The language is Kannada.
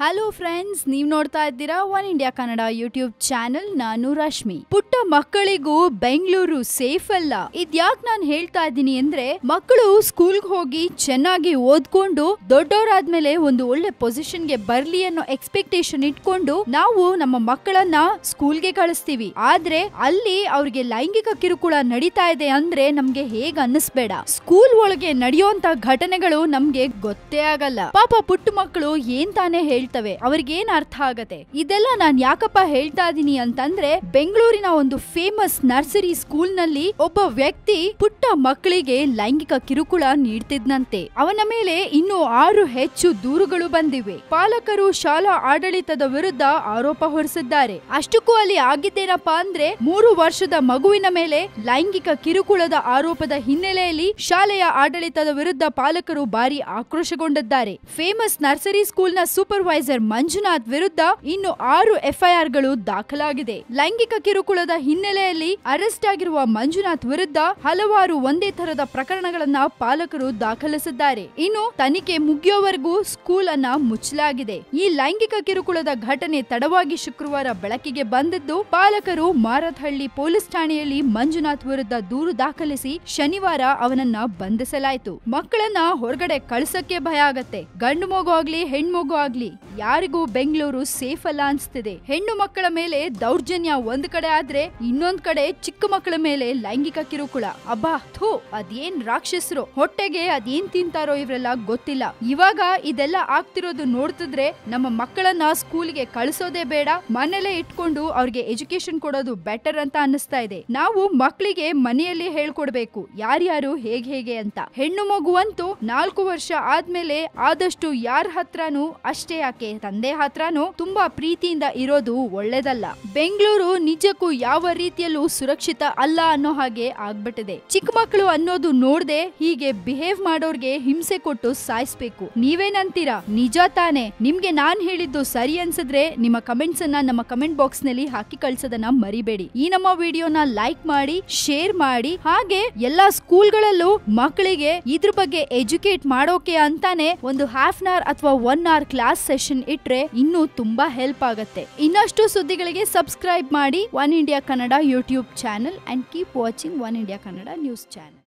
ಹಲೋ ಫ್ರೆಂಡ್ಸ್ ನೀವ್ ನೋಡ್ತಾ ಇದ್ದೀರಾ One India Kannada YouTube channel ನಾನು ರಶ್ಮಿ ಪುಟ್ಟ ಮಕ್ಕಳಿಗೂ ಬೆಂಗಳೂರು ಸೇಫ್ ಅಲ್ಲ ಇದ್ಯಾಕ್ ನಾನ್ ಹೇಳ್ತಾ ಇದ್ದೀನಿ ಅಂದ್ರೆ ಮಕ್ಕಳು ಸ್ಕೂಲ್ಗೆ ಹೋಗಿ ಚೆನ್ನಾಗಿ ಓದ್ಕೊಂಡು ದೊಡ್ಡವರಾದ್ಮೇಲೆ ಒಂದು ಒಳ್ಳೆ ಪೊಸಿಷನ್ಗೆ ಬರ್ಲಿ ಅನ್ನೋ ಎಕ್ಸ್ಪೆಕ್ಟೇಷನ್ ಇಟ್ಕೊಂಡು ನಾವು ನಮ್ಮ ಮಕ್ಕಳನ್ನ ಸ್ಕೂಲ್ಗೆ ಕಳಿಸ್ತೀವಿ ಆದ್ರೆ ಅಲ್ಲಿ ಅವ್ರಿಗೆ ಲೈಂಗಿಕ ಕಿರುಕುಳ ನಡೀತಾ ಇದೆ ಅಂದ್ರೆ ನಮ್ಗೆ ಹೇಗ್ ಅನ್ನಿಸ್ಬೇಡ ಸ್ಕೂಲ್ ಒಳಗೆ ನಡೆಯುವಂತ ಘಟನೆಗಳು ನಮ್ಗೆ ಗೊತ್ತೇ ಆಗಲ್ಲ ಪಾಪ ಪುಟ್ಟ ಮಕ್ಕಳು ಏನ್ ತಾನೇ ಹೇಳ್ತವೆ ಅವ್ರಿಗೇನ್ ಅರ್ಥ ಆಗತ್ತೆ ಇದೆಲ್ಲ ನಾನ್ ಯಾಕಪ್ಪ ಹೇಳ್ತಾ ಇದೀನಿ ಅಂತಂದ್ರೆ ಬೆಂಗಳೂರಿನ ಒಂದು ಫೇಮಸ್ ನರ್ಸರಿ ಸ್ಕೂಲ್ ನಲ್ಲಿ ಒಬ್ಬ ವ್ಯಕ್ತಿ ಪುಟ್ಟ ಮಕ್ಕಳಿಗೆ ಲೈಂಗಿಕ ಕಿರುಕುಳ ನೀಡ್ತಿದ್ನಂತೆ ಅವನ ಮೇಲೆ ಇನ್ನು ಆರು ಹೆಚ್ಚು ದೂರುಗಳು ಬಂದಿವೆ ಪಾಲಕರು ಶಾಲಾ ಆಡಳಿತದ ವಿರುದ್ಧ ಆರೋಪ ಹೊರಿಸಿದ್ದಾರೆ ಅಷ್ಟಕ್ಕೂ ಅಲ್ಲಿ ಆಗಿದ್ದೇನಪ್ಪಾ ಅಂದ್ರೆ ಮೂರು ವರ್ಷದ ಮಗುವಿನ ಮೇಲೆ ಲೈಂಗಿಕ ಕಿರುಕುಳದ ಆರೋಪದ ಹಿನ್ನೆಲೆಯಲ್ಲಿ ಶಾಲೆಯ ಆಡಳಿತದ ವಿರುದ್ಧ ಪಾಲಕರು ಭಾರಿ ಆಕ್ರೋಶಗೊಂಡಿದ್ದಾರೆ ಫೇಮಸ್ ನರ್ಸರಿ ಸ್ಕೂಲ್ನ ಸೂಪರ್ವೈಸರ್ ಮಂಜುನಾಥ್ ವಿರುದ್ಧ ಇನ್ನು ಆರು ಎಫ್ಐಆರ್ ಗಳು ದಾಖಲಾಗಿದೆ ಲೈಂಗಿಕ ಕಿರುಕುಳದ ಹಿನ್ನೆಲೆಯಲ್ಲಿ ಅರೆಸ್ಟ್ ಆಗಿರುವ ಮಂಜುನಾಥ್ ವಿರುದ್ಧ ಹಲವಾರು ಒಂದೇ ತರದ ಪ್ರಕರಣಗಳನ್ನ ಪಾಲಕರು ದಾಖಲಿಸಿದ್ದಾರೆ ಇನ್ನು ತನಿಖೆ ಮುಗಿಯೋವರೆಗೂ ಸ್ಕೂಲ್ ಅನ್ನ ಮುಚ್ಚಲಾಗಿದೆ ಈ ಲೈಂಗಿಕ ಕಿರುಕುಳದ ಘಟನೆ ತಡವಾಗಿ ಶುಕ್ರವಾರ ಬೆಳಕಿಗೆ ಬಂದಿದ್ದು ಪಾಲಕರು ಮಾರತ್ಹಳ್ಳಿ ಪೊಲೀಸ್ ಠಾಣೆಯಲ್ಲಿ ಮಂಜುನಾಥ್ ವಿರುದ್ಧ ದೂರು ದಾಖಲಿಸಿ ಶನಿವಾರ ಅವನನ್ನ ಬಂಧಿಸಲಾಯಿತು ಮಕ್ಕಳನ್ನ ಹೊರಗಡೆ ಕಳ್ಸಕ್ಕೆ ಭಯ ಆಗತ್ತೆ ಗಂಡು ಮಗು ಆಗ್ಲಿ ಹೆಣ್ಮಗು ಆಗ್ಲಿ ಯಾರಿಗೂ ಬೆಂಗಳೂರು ಸೇಫ್ ಅಲ್ಲ ಅನ್ಸ್ತಿದೆ ಹೆಣ್ಣು ಮಕ್ಕಳ ಮೇಲೆ ದೌರ್ಜನ್ಯ ಒಂದ್ ಕಡೆ ಆದ್ರೆ ಇನ್ನೊಂದ್ ಕಡೆ ಚಿಕ್ಕ ಮಕ್ಕಳ ಮೇಲೆ ಲೈಂಗಿಕ ಕಿರುಕುಳ ಅಬ್ಬಾ ಥೂ ಅದೇನ್ ರಾಕ್ಷಸರು ಹೊಟ್ಟೆಗೆ ಅದೇನ್ ತಿಂತಾರೋ ಇವ್ರೆಲ್ಲ ಗೊತ್ತಿಲ್ಲ ಇವಾಗ ಇದೆಲ್ಲ ಆಗ್ತಿರೋದು ನೋಡ್ತಿದ್ರೆ ನಮ್ಮ ಮಕ್ಕಳನ್ನ ಸ್ಕೂಲ್ಗೆ ಕಳಿಸೋದೇ ಬೇಡ ಮನೇಲೆ ಇಟ್ಕೊಂಡು ಅವ್ರಿಗೆ ಎಜುಕೇಶನ್ ಕೊಡೋದು ಬೆಟರ್ ಅಂತ ಅನ್ನಿಸ್ತಾ ಇದೆ ನಾವು ಮಕ್ಕಳಿಗೆ ಮನೆಯಲ್ಲಿ ಹೇಳ್ಕೊಡ್ಬೇಕು ಯಾರ್ಯಾರು ಹೇಗ್ ಹೇಗೆ ಅಂತ ಹೆಣ್ಣು ಮಗುವಂತೂ ನಾಲ್ಕು ವರ್ಷ ಆದ್ಮೇಲೆ ಆದಷ್ಟು ಯಾರ ಹತ್ರನೂ ಅಷ್ಟೇ ಯಾಕೆ ತಂದೆ ಹತ್ರನೂ ತುಂಬಾ ಪ್ರೀತಿಯಿಂದ ಇರೋದು ಒಳ್ಳೇದಲ್ಲ ಬೆಂಗಳೂರು ನಿಜಕ್ಕೂ ಯಾವ ರೀತಿಯಲ್ಲೂ ಸುರಕ್ಷಿತ ಅಲ್ಲ ಅನ್ನೋ ಹಾಗೆ ಆಗ್ಬಿಟ್ಟಿದೆ ಚಿಕ್ಕ ಮಕ್ಕಳು ಅನ್ನೋದು ನೋಡ್ದೆ ಹೀಗೆ ಬಿಹೇವ್ ಮಾಡೋರ್ಗೆ ಹಿಂಸೆ ಕೊಟ್ಟು ಸಾಯಿಸ್ಬೇಕು ನೀವೇನಂತೀರಾ ನಿಜ ತಾನೆ ನಿಮ್ಗೆ ನಾನ್ ಹೇಳಿದ್ದು ಸರಿ ಅನ್ಸಿದ್ರೆ ನಿಮ್ಮ ಕಮೆಂಟ್ಸ್ ಅನ್ನ ನಮ್ಮ ಕಮೆಂಟ್ ಬಾಕ್ಸ್ ನಲ್ಲಿ ಹಾಕಿ ಕಳ್ಸೋದನ್ನ ಮರಿಬೇಡಿ ಈ ನಮ್ಮ ವಿಡಿಯೋನ ಲೈಕ್ ಮಾಡಿ ಶೇರ್ ಮಾಡಿ ಹಾಗೆ ಎಲ್ಲಾ ಸ್ಕೂಲ್ಗಳಲ್ಲೂ ಮಕ್ಕಳಿಗೆ ಇದ್ರ ಬಗ್ಗೆ ಎಜುಕೇಟ್ ಮಾಡೋಕೆ ಅಂತಾನೆ ಒಂದು ಹಾಫ್ ಅನ್ ಅವರ್ ಅಥವಾ ಒನ್ ಅವರ್ ಕ್ಲಾಸ್ ಸೆಷನ್ ಇಟ್ರೆ ಇನ್ನೂ ತುಂಬಾ ಹೆಲ್ಪ್ ಆಗತ್ತೆ ಇನ್ನಷ್ಟು ಸುದ್ದಿಗಳಿಗೆ ಸಬ್ಸ್ಕ್ರೈಬ್ ಮಾಡಿ One India Kannada YouTube channel and keep watching One India Kannada news channel